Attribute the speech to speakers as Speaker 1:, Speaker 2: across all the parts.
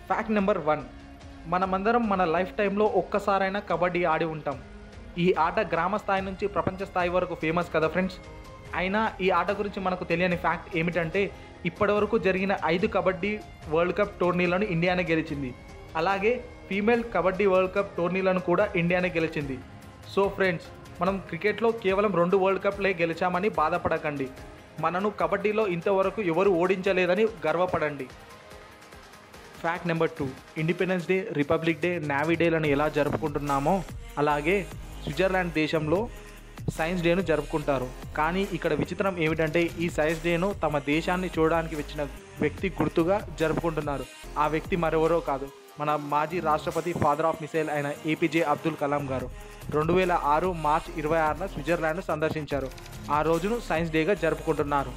Speaker 1: fact number one మనమందరం మన life టైంలో ఒక్కసారైనా కబడ్డీ ఆడి ఉంటాం ఈ ఆట గ్రామ స్థాయి నుంచి ప్రపంచ స్థాయి వరకు ఫేమస్ కదా ఫ్రెండ్స్ అయినా ఈ ఆట గురించి మనకు తెలియని ఫ్యాక్ట్ ఏమిటంటే ఇప్పటివరకు జరిగిన ఐదు కబడ్డీ వరల్డ్ కప్ టోర్నీలను ఇండియానే గెలిచింది అలాగే ఫీమేల్ కబడ్డీ వరల్డ్ కప్ టోర్నీలను కూడా ఇండియానే గెలిచింది సో ఫ్రెండ్స్ మనం క్రికెట్లో కేవలం రెండు వరల్డ్ కప్లే గెలిచామని బాధపడకండి మనను కబడ్డీలో ఇంతవరకు ఎవరు ఓడించలేదని గర్వపడండి fact number two independence day republic day navy డేలను ఎలా జరుపుకుంటున్నామో అలాగే స్విట్జర్లాండ్ దేశంలో సైన్స్ డేను జరుపుకుంటారు కానీ ఇక్కడ విచిత్రం ఏమిటంటే ఈ సైన్స్ డేను తమ దేశాన్ని చూడడానికి వచ్చిన వ్యక్తి గుర్తుగా జరుపుకుంటున్నారు ఆ వ్యక్తి మరెవరో కాదు మన మాజీ రాష్ట్రపతి ఫాదర్ ఆఫ్ మిసైల్ అయిన ఏపీజే అబ్దుల్ కలాం గారు రెండు వేల ఆరు మార్చ్ ఇరవై ఆరున స్విట్జర్లాండ్ సందర్శించారు ఆ రోజును సైన్స్ డేగా జరుపుకుంటున్నారు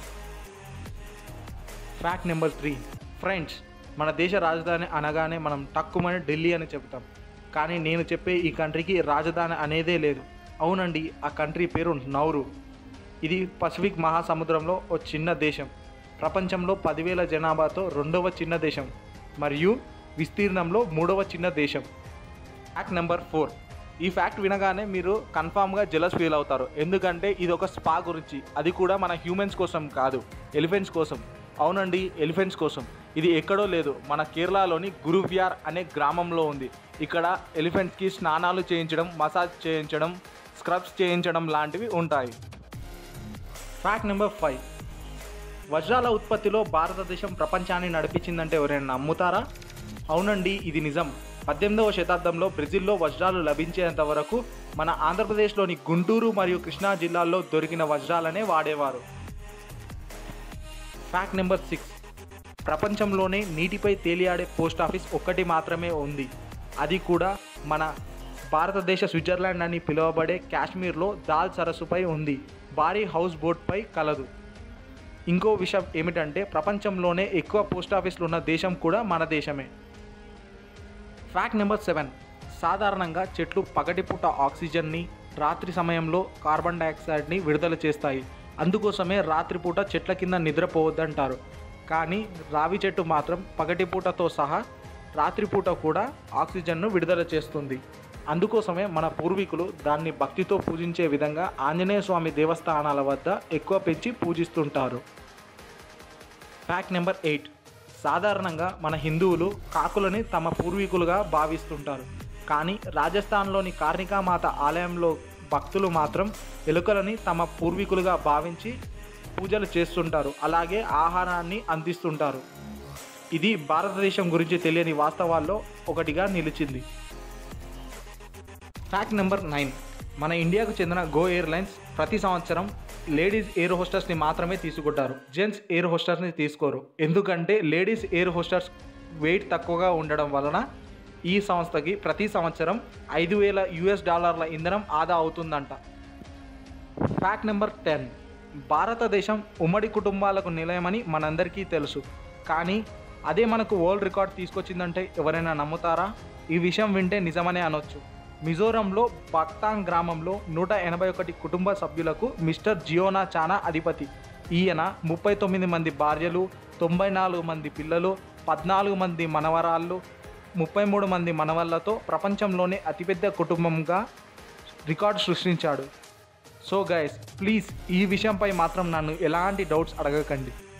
Speaker 1: ఫ్యాక్ట్ నెంబర్ త్రీ ఫ్రెండ్స్ మన దేశ రాజధాని అనగానే మనం తక్కువని ఢిల్లీ అని చెప్తాం కానీ నేను చెప్పే ఈ కంట్రీకి రాజధాని అనేదే లేదు అవునండి ఆ కంట్రీ పేరు నౌరు ఇది పసిఫిక్ మహాసముద్రంలో ఓ చిన్న దేశం ప్రపంచంలో పదివేల జనాభాతో రెండవ చిన్న దేశం మరియు విస్తీర్ణంలో మూడవ చిన్న దేశం ఫ్యాక్ట్ నెంబర్ ఫోర్ ఈ ఫ్యాక్ట్ వినగానే మీరు కన్ఫామ్గా జెలస్ ఫీల్ అవుతారు ఎందుకంటే ఇది ఒక స్పా గురించి అది కూడా మన హ్యూమన్స్ కోసం కాదు ఎలిఫెంట్స్ కోసం అవునండి ఎలిఫెంట్స్ కోసం ఇది ఎక్కడో లేదు మన కేరళలోని గురువ్యార్ అనే గ్రామంలో ఉంది ఇక్కడ ఎలిఫెంట్స్కి స్నానాలు చేయించడం మసాజ్ చేయించడం స్క్రబ్స్ చేయించడం లాంటివి ఉంటాయి ఫ్యాక్ట్ నెంబర్ ఫైవ్ వజ్రాల ఉత్పత్తిలో భారతదేశం ప్రపంచాన్ని నడిపించిందంటే ఎవరైనా నమ్ముతారా అవునండి ఇది నిజం పద్దెనిమిదవ శతాబ్దంలో బ్రెజిల్లో వజ్రాలు లభించేంత వరకు మన ఆంధ్రప్రదేశ్లోని గుంటూరు మరియు కృష్ణా జిల్లాల్లో దొరికిన వజ్రాలనే వాడేవారు ఫ్యాక్ట్ నెంబర్ సిక్స్ ప్రపంచంలోనే నీటిపై తేలియాడే పోస్ట్ ఆఫీస్ ఒక్కటి మాత్రమే ఉంది అది కూడా మన భారతదేశ స్విట్జర్లాండ్ అని పిలువబడే కాశ్మీర్లో దాల్ సరస్సుపై ఉంది భారీ హౌస్ బోట్పై కలదు ఇంకో విషయం ఏమిటంటే ప్రపంచంలోనే ఎక్కువ పోస్ట్ ఆఫీసులు ఉన్న దేశం కూడా మన దేశమే ఫ్యాక్ట్ నెంబర్ సెవెన్ సాధారణంగా చెట్లు పగటిపూట ఆక్సిజన్ని రాత్రి సమయంలో కార్బన్ డైఆక్సైడ్ని విడుదల చేస్తాయి అందుకోసమే రాత్రిపూట చెట్ల కింద నిద్రపోవద్దంటారు కానీ రావి చెట్టు మాత్రం పగటిపూటతో సహా రాత్రిపూట కూడా ఆక్సిజన్ను విడుదల చేస్తుంది అందుకోసమే మన పూర్వీకులు దాన్ని భక్తితో పూజించే విధంగా ఆంజనేయ స్వామి దేవస్థానాల వద్ద ఎక్కువ పెంచి పూజిస్తుంటారు ఫ్యాక్ట్ నెంబర్ ఎయిట్ సాధారణంగా మన హిందువులు కాకులని తమ పూర్వీకులుగా భావిస్తుంటారు కానీ రాజస్థాన్లోని కార్ణికామాత ఆలయంలో భక్తులు మాత్రం ఎలుకలని తమ పూర్వీకులుగా భావించి పూజలు చేస్తుంటారు అలాగే ఆహారాన్ని అందిస్తుంటారు ఇది భారతదేశం గురించి తెలియని వాస్తవాల్లో ఒకటిగా నిలిచింది ఫ్యాక్ట్ నెంబర్ నైన్ మన ఇండియాకు చెందిన గో ఎయిర్లైన్స్ ప్రతి సంవత్సరం లేడీస్ ఎయిర్ హోస్టర్స్ని మాత్రమే తీసుకుంటారు జెంట్స్ ఎయిర్ హోస్టర్స్ని తీసుకోరు ఎందుకంటే లేడీస్ ఎయిర్ హోస్టర్స్ వెయిట్ తక్కువగా ఉండడం వలన ఈ సంస్థకి ప్రతి సంవత్సరం ఐదు వేల యుఎస్ డాలర్ల ఇంధనం ఆదా అవుతుందంట ఫ్యాక్ట్ నెంబర్ టెన్ భారతదేశం ఉమ్మడి కుటుంబాలకు నిలయమని మనందరికీ తెలుసు కానీ అదే మనకు వరల్డ్ రికార్డ్ తీసుకొచ్చిందంటే ఎవరైనా నమ్ముతారా ఈ విషయం వింటే నిజమనే అనొచ్చు మిజోరంలో బక్తాంగ్ గ్రామంలో నూట ఎనభై ఒకటి కుటుంబ సభ్యులకు మిస్టర్ జియోనా చానా అధిపతి ఈయన ముప్పై తొమ్మిది మంది భార్యలు తొంభై నాలుగు మంది పిల్లలు పద్నాలుగు మంది మనవరాళ్ళు ముప్పై మూడు మంది మనవళ్ళతో ప్రపంచంలోనే అతిపెద్ద కుటుంబంగా రికార్డు సృష్టించాడు సో గైస్ ప్లీజ్ ఈ విషయంపై మాత్రం నన్ను ఎలాంటి డౌట్స్ అడగకండి